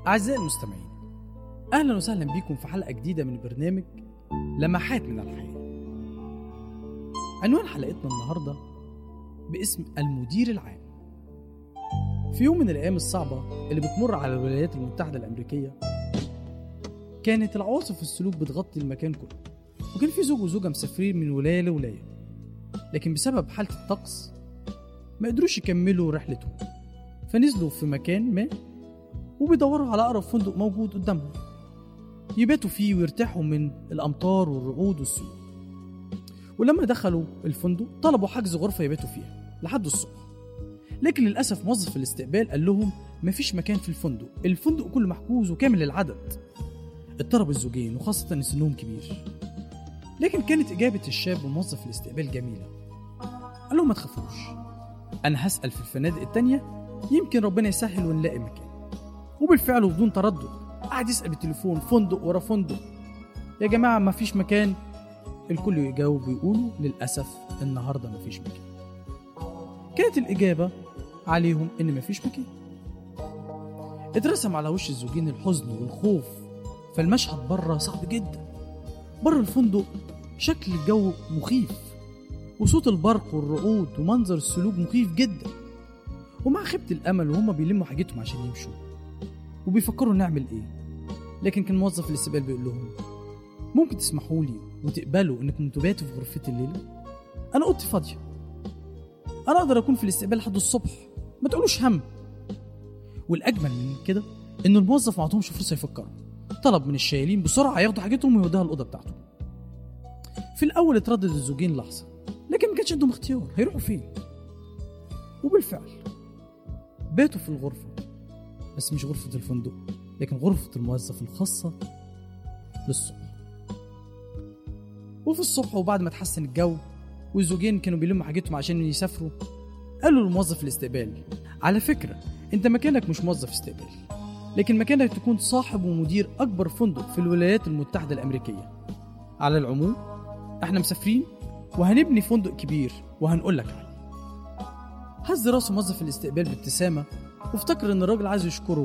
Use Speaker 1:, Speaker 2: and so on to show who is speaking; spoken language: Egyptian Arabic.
Speaker 1: أعزائي المستمعين أهلا وسهلا بكم في حلقة جديدة من برنامج لمحات من الحياة عنوان حلقتنا النهاردة باسم المدير العام في يوم من الأيام الصعبة اللي بتمر على الولايات المتحدة الأمريكية كانت العواصف السلوك بتغطي المكان كله وكان في زوج وزوجة مسافرين من ولاية لولاية لكن بسبب حالة الطقس ما قدروش يكملوا رحلتهم فنزلوا في مكان ما وبيدوروا على أقرب فندق موجود قدامهم يباتوا فيه ويرتاحوا من الأمطار والرعود والسيول ولما دخلوا الفندق طلبوا حجز غرفة يباتوا فيها لحد الصبح لكن للأسف موظف الاستقبال قال لهم مفيش مكان في الفندق الفندق كله محجوز وكامل العدد اضطرب الزوجين وخاصة إن سنهم كبير لكن كانت إجابة الشاب وموظف الاستقبال جميلة قال لهم ما تخافوش أنا هسأل في الفنادق التانية يمكن ربنا يسهل ونلاقي مكان وبالفعل وبدون تردد قعد يسأل بالتليفون فندق ورا فندق يا جماعة ما فيش مكان الكل يجاوب ويقولوا للأسف النهاردة ما فيش مكان كانت الإجابة عليهم إن ما فيش مكان اترسم على وش الزوجين الحزن والخوف فالمشهد بره صعب جدا بره الفندق شكل الجو مخيف وصوت البرق والرعود ومنظر السلوك مخيف جدا ومع خيبة الأمل وهما بيلموا حاجتهم عشان يمشوا وبيفكروا نعمل إيه لكن كان موظف الاستقبال بيقول لهم ممكن تسمحوا لي وتقبلوا إنكم تباتوا في غرفتي الليلة أنا أوضتي فاضية أنا أقدر أكون في الاستقبال لحد الصبح ما تقولوش هم والأجمل من كده إن الموظف ما عطهمش فرصة يفكروا طلب من الشايلين بسرعة ياخدوا حاجتهم ويودوها الأوضة بتاعته في الأول اتردد الزوجين لحظة لكن ما كانش عندهم اختيار هيروحوا فين وبالفعل باتوا في الغرفة بس مش غرفة الفندق لكن غرفة الموظف الخاصة للصبح وفي الصبح وبعد ما تحسن الجو والزوجين كانوا بيلموا حاجتهم عشان يسافروا قالوا لموظف الاستقبال على فكرة انت مكانك مش موظف استقبال لكن مكانك تكون صاحب ومدير أكبر فندق في الولايات المتحدة الأمريكية على العموم احنا مسافرين وهنبني فندق كبير وهنقول لك عليه هز راسه موظف الاستقبال بابتسامة وافتكر ان الراجل عايز يشكره